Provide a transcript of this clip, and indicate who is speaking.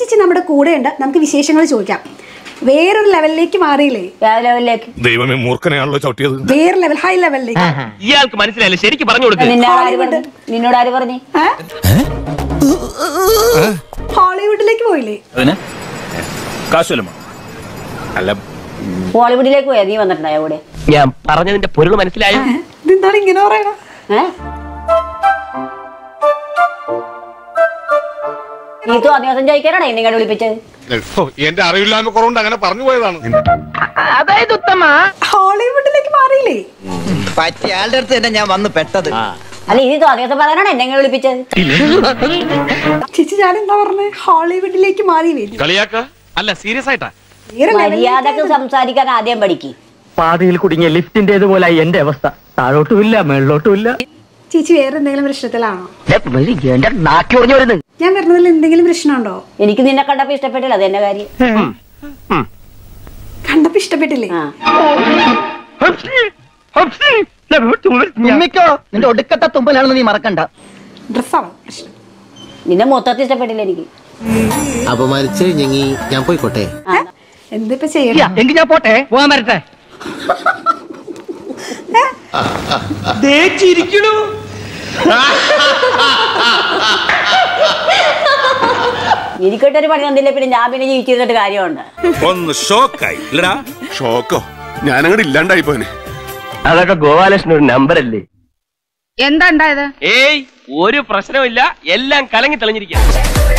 Speaker 1: ചേച്ചി നമ്മുടെ കൂടെയുണ്ട് നമുക്ക് വിശേഷങ്ങൾ ചോദിക്കാം വേറൊരു ലെവലിലേക്ക് മാറിയില്ലേ
Speaker 2: ഏത് ലെവലിലേക്ക്
Speaker 3: ദൈവമേ മൂർഖനെയാണല്ലോ ചവിട്ടിയത്
Speaker 1: വേറെ ലെവൽ ഹൈ ലെവലിലേക്ക്
Speaker 4: ഇയാൾക്ക് മനസ്സിലായില്ല ശരിക്കും പറഞ്ഞു കൊടുക്കുക
Speaker 2: നിന്നെ ആര് പറഞ്ഞു നിന്നോട് ആര് പറഞ്ഞു
Speaker 1: ഏ? ഹോളിവുഡിലേക്ക് പോയില്ലേ
Speaker 5: അതിന് കാശുവല്ലമോ അല്ല
Speaker 2: ബോളിവുഡിലേക്ക് പോയാ നീ വന്നിട്ടുണ്ടായോ കൂടെ
Speaker 4: ഞാൻ പറഞ്ഞതിന്റെ പൊരുൾ മനസ്സിലായോ
Speaker 1: ഏ? ഇതെന്താണ് ഇങ്ങനെ പറയണ
Speaker 2: ഏ നീ തോന്നിയാസം ചോദിക്കാനാണ് എന്നെ ഇങ്ങോട്ട് വിളിപ്പിച്ചത്
Speaker 3: എന്റെ അറിവില്ലായ്മ കുറവുണ്ട് അങ്ങനെ പറഞ്ഞു പോയതാണ്
Speaker 4: അതായത് ഉത്തമ
Speaker 1: ഹോളിവുഡിലേക്ക് മാറിയില്ലേ
Speaker 6: പറ്റിയ ആളുടെ അടുത്ത് തന്നെ ഞാൻ വന്ന് പെട്ടത്
Speaker 2: അല്ല ഇത് തോന്നിയാസം പറയാനാണ് എന്നെ ഇങ്ങോട്ട് വിളിപ്പിച്ചത്
Speaker 1: ചേച്ചി ഞാൻ എന്താ പറഞ്ഞേ ഹോളിവുഡിലേക്ക് മാറിയില്ലേ
Speaker 3: കളിയാക്ക അല്ല സീരിയസ് ആയിട്ടാ
Speaker 1: വേറെ
Speaker 2: മര്യാദക്ക്
Speaker 1: ലെവലിലേക്ക്
Speaker 2: സംസാരിക്കാൻ ആദ്യം പഠിക്ക്
Speaker 7: പാതയിൽ കുടുങ്ങിയ ലിഫ്റ്റിന്റേതുപോലെ എന്റെ അവസ്ഥ താഴോട്ടും ഇല്ല മേളിലോട്ടും ഇല്ല
Speaker 1: ചേച്ചി വേറെ എന്തെങ്കിലും പ്രശ്നത്തിലാണോ
Speaker 7: എന്റെ നാക്കി പറഞ്ഞു വരുന്നത്
Speaker 1: ഞാൻ വരുന്നതിൽ എന്തെങ്കിലും പ്രശ്നമുണ്ടോ
Speaker 2: എനിക്ക് നിന്നെ കണ്ടപ്പോ ഇഷ്ടപ്പെട്ടില്ല അത് എന്റെ കാര്യം
Speaker 1: കണ്ടപ്പോ ഇഷ്ടപ്പെട്ടില്ലേ
Speaker 2: ആ
Speaker 6: തുമ്മിക്കോ നിന്റെ ഒടുക്കത്തെ തുമ്പലാണെന്ന് നീ മറക്കണ്ട
Speaker 1: ഡ്രസ്സാണോ പ്രശ്നം
Speaker 2: നിന്നെ മൊത്തത്തിൽ ഇഷ്ടപ്പെട്ടില്ല എനിക്ക്
Speaker 8: അപമാനിച്ച് ഞങ്ങി ഞാൻ പോയിക്കോട്ടെ
Speaker 1: ഏ? എന്തിപ്പോ ചെയ്യണം
Speaker 7: എങ്കിൽ ഞാൻ പോട്ടെ പോകാൻ വരട്ടെ
Speaker 2: എനിക്കിട്ടൊരു പണി തന്നില്ല പിന്നെ ഞാൻ പിന്നെ ജീവിച്ചിരുന്നിട്ട് കാര്യമുണ്ട്
Speaker 3: ഒന്ന് ഷോക്കായി ഇല്ലടാ ഷോക്കോ ഞാനങ്ങോട്ട് ഇല്ലാണ്ടായി പോനെ
Speaker 4: അതൊക്കെ ഗോപാലകൃഷ്ണൻ ഒരു നമ്പർ അല്ലേ
Speaker 9: എന്താ ഉണ്ടായത്
Speaker 4: ഏയ് ഒരു പ്രശ്നവും എല്ലാം കലങ്ങി തെളിഞ്ഞിരിക്കുക